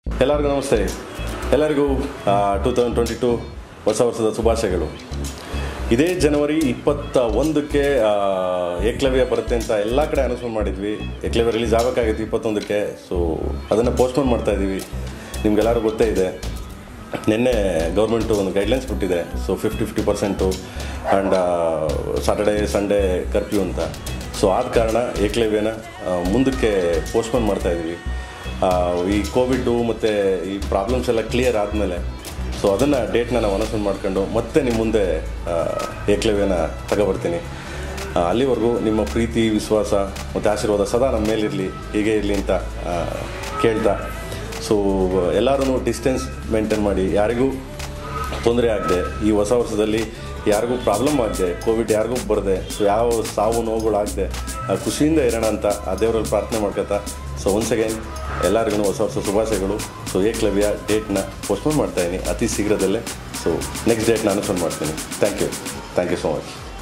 ಎಲ್ಲರಿಗೂ ನಮಸ್ತೆ ಎಲ್ಲರಿಗೂ ಟೂ ತೌಸಂಡ್ ಟ್ವೆಂಟಿ ಟು ಹೊಸ ವರ್ಷದ ಶುಭಾಶಯಗಳು ಇದೇ ಜನವರಿ ಇಪ್ಪತ್ತ ಒಂದಕ್ಕೆ ಆ, ಏಕಲವ್ಯ ಬರುತ್ತೆ ಅಂತ ಎಲ್ಲ ಕಡೆ ಅನೌನ್ಸ್ಮೆಂಟ್ ಮಾಡಿದ್ವಿ ಏಕಲವ್ಯ ರಿಲೀಸ್ ಆಗಬೇಕಾಗಿತ್ತು ಇಪ್ಪತ್ತೊಂದಕ್ಕೆ ಸೊ ಅದನ್ನು ಪೋಸ್ಟ್ಪೋನ್ ಮಾಡ್ತಾ ಇದ್ದೀವಿ ನಿಮ್ಗೆಲ್ಲರೂ ಗೊತ್ತೇ ಇದೆ ನಿನ್ನೆ ಗೌರ್ಮೆಂಟು ಒಂದು ಗೈಡ್ಲೈನ್ಸ್ ಬಿಟ್ಟಿದೆ so fifty fifty percent and Saturday Sunday curfew ಅಂತ ಸೊ ಆದ ಕಾರಣ ಏಕಲವ್ಯನ ಆ, ಮುಂದಕ್ಕೆ ಪೋಸ್ಟ್ಪೋನ್ ಮಾಡ್ತಾ ಇದ್ದೀವಿ ಆ, ಈ ಕೋವಿಡ್ಡು ಮತ್ತು ಈ ಪ್ರಾಬ್ಲಮ್ಸ್ ಎಲ್ಲ ಕ್ಲಿಯರ್ ಆದಮೇಲೆ ಸೊ ಅದನ್ನು ಡೇಟ್ನ ನಾವು ಅನೌನ್ಸ್ಮೆಂಟ್ ಮಾಡ್ಕೊಂಡು ಮತ್ತೆ ನಿಮ್ಮ ಮುಂದೆ ಆ, ಏಕಲವ್ಯನ ತಗೊಬರ್ತೀನಿ ಆ, ಅಲ್ಲಿವರೆಗೂ ನಿಮ್ಮ ಪ್ರೀತಿ ವಿಶ್ವಾಸ ಮತ್ತು ಆಶೀರ್ವಾದ ಸದಾ ನಮ್ಮ ಮೇಲಿರಲಿ ಹೀಗೆ ಇರಲಿ ಅಂತ ಆ, ಕೇಳ್ತಾ ಸೊ ಎಲ್ಲರೂ ಡಿಸ್ಟೆನ್ಸ್ ಮೇಂಟೈನ್ ಮಾಡಿ ಯಾರಿಗೂ ತೊಂದರೆ ಆಗದೆ ಈ ಹೊಸ ವರ್ಷದಲ್ಲಿ ಯಾರಿಗೂ ಪ್ರಾಬ್ಲಮ್ ಆಗದೆ ಕೋವಿಡ್ ಯಾರಿಗೂ ಬರದೆ ಸೊ ಯಾವ ಸಾವು ನೋವುಗಳಾಗದೆ ಖುಷಿಯಿಂದ ಇರೋಣ ಅಂತ ಆ ದೇವರಲ್ಲಿ ಪ್ರಾರ್ಥನೆ ಮಾಡ್ಕೊತಾ ಸೊ ಒನ್ಸ್ ಅಗೇನ್ ಎಲ್ಲರಿಗೂ ಹೊಸ ಹೊಸ ಶುಭಾಶಯಗಳು ಸೊ ಏಕಲವ್ಯ ಡೇಟ್ನ ಪೋಸ್ಟ್ಪೋನ್ ಮಾಡ್ತಾಯಿದ್ದೀನಿ ಅತಿ ಶೀಘ್ರದಲ್ಲೇ ಸೊ ನೆಕ್ಸ್ಟ್ ಡೇಟ್ನ ಅನೌನ್ಸ್ಮೆಂಟ್ ಮಾಡ್ತೀನಿ thank you thank you so much